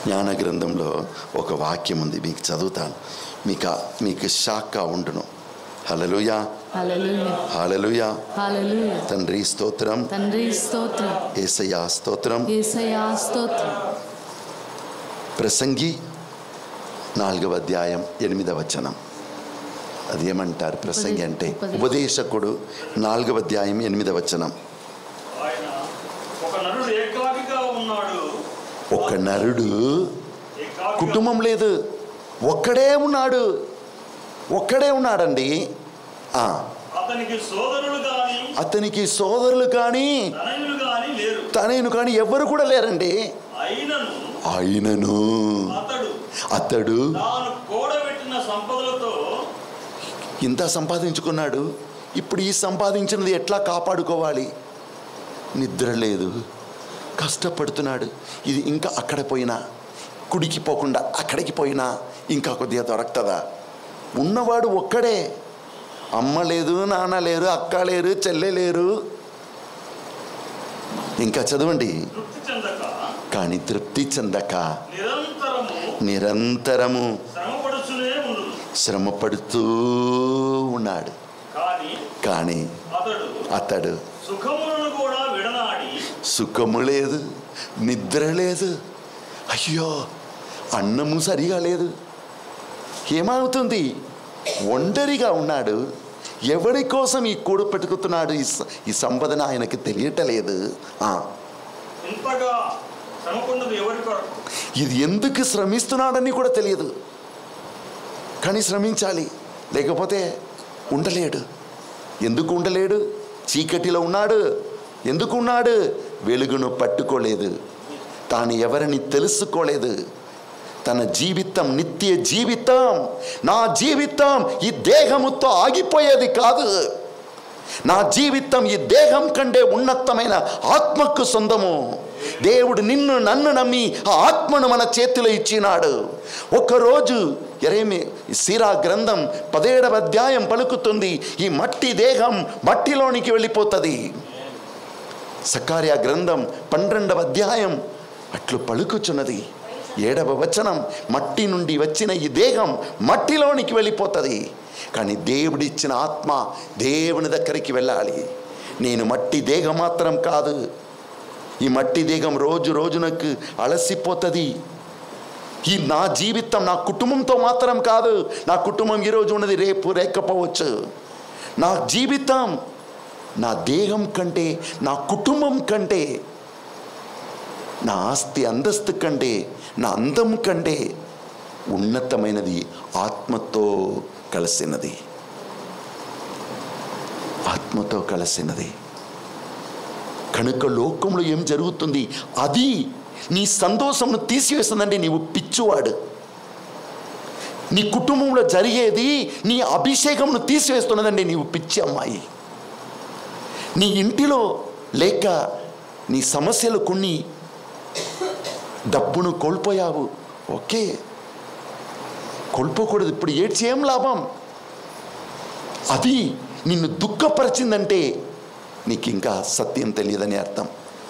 జ్ఞాన గ్రంథంలో ఒక వాక్యం ఉంది మీకు చదువుతాను మీకు ఆ- మీకు షాక్గా ఉండును హలలుయా హల్లెలూయా హలలుయా హల్లెలూయా తండ్రి స్తోత్రం తండ్రి స్తోత్రం ఏసయ్యా స్తోత్రం యేసయ్యా స్తోత్రం ప్రసంగి నాలుగవ అధ్యాయం ఎనిమిదవ వచనం అది ఏమంటారు ప్రసంగి అంటే ఉపదే- ఉపదేశకుడు నాలుగవ అధ్యాయం ఎనిమిదవ వచనం ఆయన ఒక నరుడు ఏకాకిగా ఉన్నాడు ఒక నరుడు ఏకాకిగా కుటుంబం లేదు ఒక్కడే ఉన్నాడు ఒక్కడే ఉన్నాడండి ఆ, అతనికి సోదరులు గాని అతనికి సోదరులు కానీ తనయులు గాని లేరు తనేను కానీ ఎవ్వరు కూడా లేరండి అయినను ఆయనను అతడు అతడు తాను కూడబెట్టిన సంపదలతో ఇంత సంపాదించుకున్నాడు ఇప్పుడు ఈ సంపాదించినది ఎట్లా కాపాడుకోవాలి నిద్ర లేదు కష్టపడుతున్నాడు ఇది ఇంకా అక్కడ పోయినా కుడికి పోకుండా అక్కడికి పోయినా ఇంకా కొద్దిగా దొరకతుందా ఉన్నవాడు ఒక్కడే అమ్మ లేదు నాన్న లేరు అక్క లేరు చెల్లె లేరు ఇంకా చదవండి తృప్తి చెందక కానీ తృప్తి చెందక నిరంతరము నిరంతరము శ్రమపడుచునే ఉండు శ్రమపడుతూ ఉన్నాడు కానీ కానీ అతడు అతడు సుఖములను కూడా విడనాడి సుఖము లేదు నిద్ర లేదు అయ్యో అన్నము సరిగా లేదు ఏమవుతుంది ఒంటరిగా ఉన్నాడు ఎవరి కోసం ఈ కూడు పెట్టుకుతున్నాడు ఈ స- ఈ సంపదన ఆయనకి తెలియటలేదు ఆ, ఇంతగా శ్రమకున్నది ఎవరి కొరకు ఇది ఎందుకు శ్రమిస్తున్నాడని కూడా తెలియదు కానీ శ్రమించాలి లేకపోతే ఉండలేడు ఎందుకు ఉండలేడు చీకటిలో ఉన్నాడు ఎందుకు ఉన్నాడు వెలుగును పట్టుకోలేదు తాను ఎవరిని తెలుసుకోలేదు తన జీవితం నిత్య జీవితం నా జీవితం ఈ దేహముతో ఆగిపోయేది కాదు నా జీవితం ఈ దేహం కంటే ఉన్నతమైన ఆత్మకు సొంతము దేవుడు నిన్ను నన్ను నమ్మి ఆ ఆత్మను మన చేతిలో ఇచ్చినాడు ఒకరోజు ఎరేమి సిరా గ్రంథం పదేడవ అధ్యాయం పలుకుతుంది ఈ మట్టి దేహం మట్టిలోనికి వెళ్ళిపోతుంది సకార్య గ్రంథం పన్నెండవ అధ్యాయం అట్లు పలుకుచున్నది ఏడవ వచనం మట్టి నుండి వచ్చిన ఈ దేహం మట్టిలోనికి వెళ్ళిపోతుంది కానీ దేవుడిచ్చిన ఆత్మ దేవుని దగ్గరికి వెళ్ళాలి నేను మట్టి దేహం మాత్రం కాదు ఈ మట్టి దేహం రోజు రోజునకు అలసిపోతుంది ఈ నా జీవితం నా కుటుంబంతో మాత్రం కాదు నా కుటుంబం ఈరోజు ఉన్నది రేపు లేకపోవచ్చు నా జీవితం నా దేహం కంటే నా కుటుంబం కంటే నా ఆస్తి అంతస్తు కంటే నా అందం కంటే ఉన్నతమైనది ఆత్మతో కలిసినది ఆత్మతో కలిసినది కనుక లోకంలో ఏం జరుగుతుంది అది నీ సంతోషంను తీసివేస్తుందంటే నీవు పిచ్చువాడు నీ కుటుంబంలో జరిగేది నీ అభిషేకంను తీసివేస్తున్నదండి నీవు పిచ్చి అమ్మాయి నీ ఇంటిలో లేక నీ సమస్యలు కొన్ని డబ్బును కోల్పోయావు ఓకే కోల్పోకూడదు ఇప్పుడు ఏడ్చి ఏం లాభం అది నిన్ను దుఃఖపరిచిందంటే నీకు ఇంకా సత్యం తెలియదని అర్థం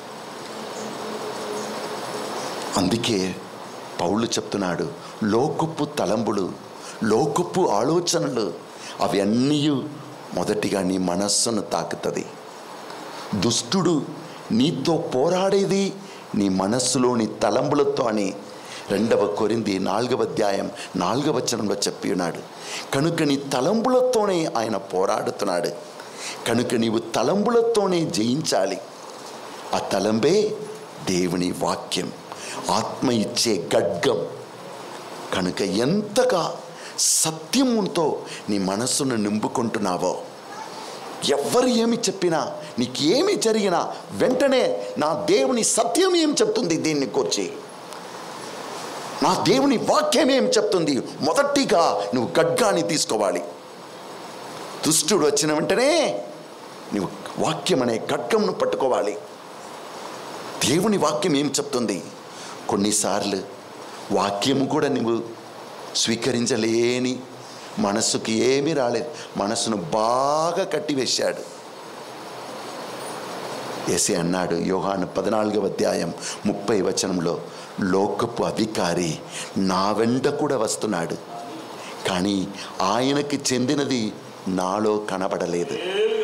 అందుకే పౌలు చెప్తున్నాడు లోకపు తలంబులు లోకపు ఆలోచనలు అవి అన్నీ మొదటిగా నీ మనస్సును తాకుతుంది దుష్టుడు నీతో పోరాడేది నీ మనస్సులోని తలంబులతో అని రెండవ కొరింది నాలుగవ అధ్యాయం నాలుగవ వచనంలో చెప్పి ఉన్నాడు కనుక నీ తలంబులతోనే ఆయన పోరాడుతున్నాడు కనుక నీవు తలంబులతోనే జయించాలి ఆ తలంబే దేవుని వాక్యం ఆత్మ ఇచ్చే గడ్గం కనుక ఎంతగా సత్యముతో నీ మనస్సును నింపుకుంటున్నావో ఎవ్వరు ఏమి చెప్పినా నీకు ఏమి జరిగినా వెంటనే నా దేవుని సత్యం ఏం చెప్తుంది దీన్ని కూర్చి నా దేవుని వాక్యం ఏం చెప్తుంది మొదటిగా నువ్వు గడ్గాన్ని తీసుకోవాలి దుష్టుడు వచ్చిన వెంటనే నువ్వు వాక్యం అనే ఖడ్గంను పట్టుకోవాలి దేవుని వాక్యం ఏం చెప్తుంది కొన్నిసార్లు వాక్యము కూడా నువ్వు స్వీకరించలేని మనస్సుకి ఏమీ రాలేదు మనస్సును బాగా కట్టివేశాడు ఎసి అన్నాడు యోహాను పద్నాలుగవ అధ్యాయం ముప్పై వచనంలో లోకపు అధికారి నా వెంట కూడా వస్తున్నాడు కానీ ఆయనకి చెందినది నాలో కనబడలేదు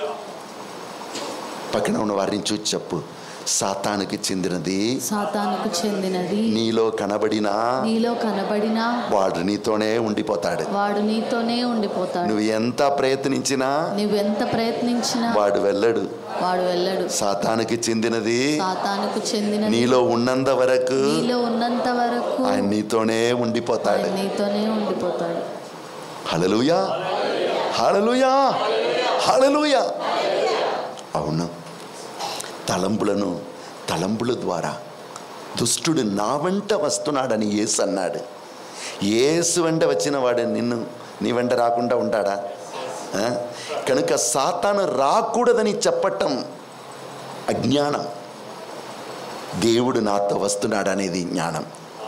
పక్కన ఉన్న వారిని చూసి చెప్పు సాతానికి చెందినది సాతానుకు చెందినది నీలో కనబడినా నీలో కనబడినా వాడు నీతోనే ఉండిపోతాడు వాడు నీతోనే ఉండిపోతాడు నువ్వు ఎంత ప్రయత్నించినా నువ్వెంత ప్రయత్నించినా వాడు వెళ్ళడు వాడు వెళ్ళడు సాతానికి చెందినది సాతానుకు చెందినది నీలో ఉన్నంత వరకు నీలో ఉన్నంత వరకు ఆయన నీతోనే ఉండిపోతాడు ఆయన నీతోనే ఉండిపోతాడు హలలుయా హలలుయా హలలుయా అవును తలంపులను తలంపుల ద్వారా దుష్టుడు నా వెంట వస్తున్నాడని యేసు అన్నాడు యేసు వెంట వచ్చిన వాడు నిన్ను నీ వెంట రాకుండా ఉంటాడా ఆ? కనుక సాతాను రాకూడదని చెప్పటం అజ్ఞానం దేవుడు నాతో వస్తున్నాడనేది జ్ఞానం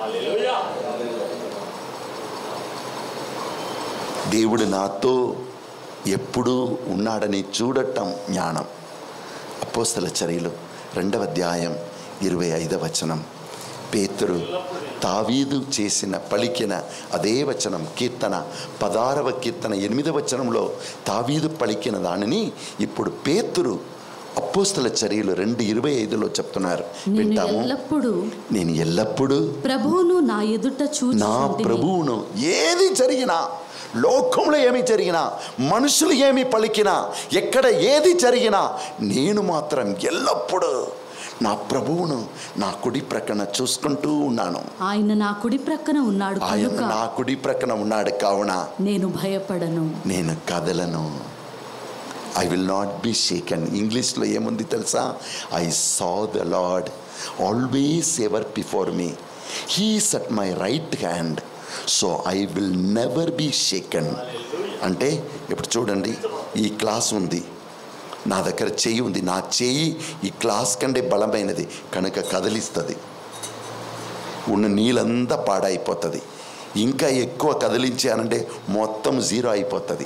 దేవుడు నాతో ఎప్పుడూ ఉన్నాడని చూడటం జ్ఞానం అపోస్తల చర్యలు రెండవ అధ్యాయం ఇరవై ఐదవ వచనం పేతురు తావీదు చేసిన పలికిన అదే వచనం కీర్తన పదారవ కీర్తన ఎనిమిదవ వచనంలో తావీదు పలికిన దానిని ఇప్పుడు పేతురు అపోస్తల చర్యలు రెండు ఇరవై ఐదులో చెప్తున్నారు నేను వింటాము ఎల్లప్పుడూ నేను ఎల్లప్పుడూ ప్రభువును నా ఎదుట నా చూచి ప్రభువును ఏది జరిగినా లోకంలో ఏమి జరిగినా మనుషులు ఏమి పలికినా ఎక్కడ ఏది జరిగినా నేను మాత్రం ఎల్లప్పుడూ నా ప్రభువును నా కుడి ప్రక్కన చూసుకుంటూ ఉన్నాను ఆయన నా కుడి ప్రక్కన ఉన్నాడు ఆయన కనుక నా కుడి ప్రక్కన ఉన్నాడు కావున నేను భయపడను నేను కదలను I will not be shaken ఇంగ్లీష్లో ఏముంది తెలుసా I saw the Lord always ever before me he's at my right hand so I will never be shaken అంటే ఇప్పుడు చూడండి ఈ క్లాస్ ఉంది నా దగ్గర చెయ్యి ఉంది నా చెయ్యి ఈ క్లాస్ కంటే బలమైనది కనుక కదిలిస్తుంది ఉన్న నీళ్ళంతా పాడైపోతుంది ఇంకా ఎక్కువ కదిలించానంటే మొత్తం జీరో అయిపోతుంది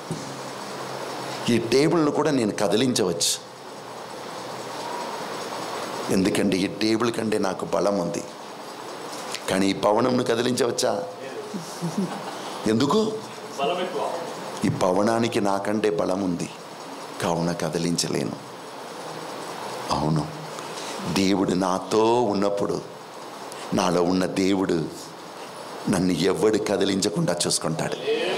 ఈ టేబుల్ను కూడా నేను కదిలించవచ్చు ఎందుకంటే ఈ టేబుల్ కంటే నాకు బలం ఉంది కానీ ఈ పవనంను కదిలించవచ్చా ఎందుకు బలం ఎక్కువ ఈ పవనానికి నాకంటే బలం ఉంది కావున కదిలించలేను అవును దేవుడు నాతో ఉన్నప్పుడు నాలో ఉన్న దేవుడు నన్ను ఎవడు కదిలించకుండా చూసుకుంటాడు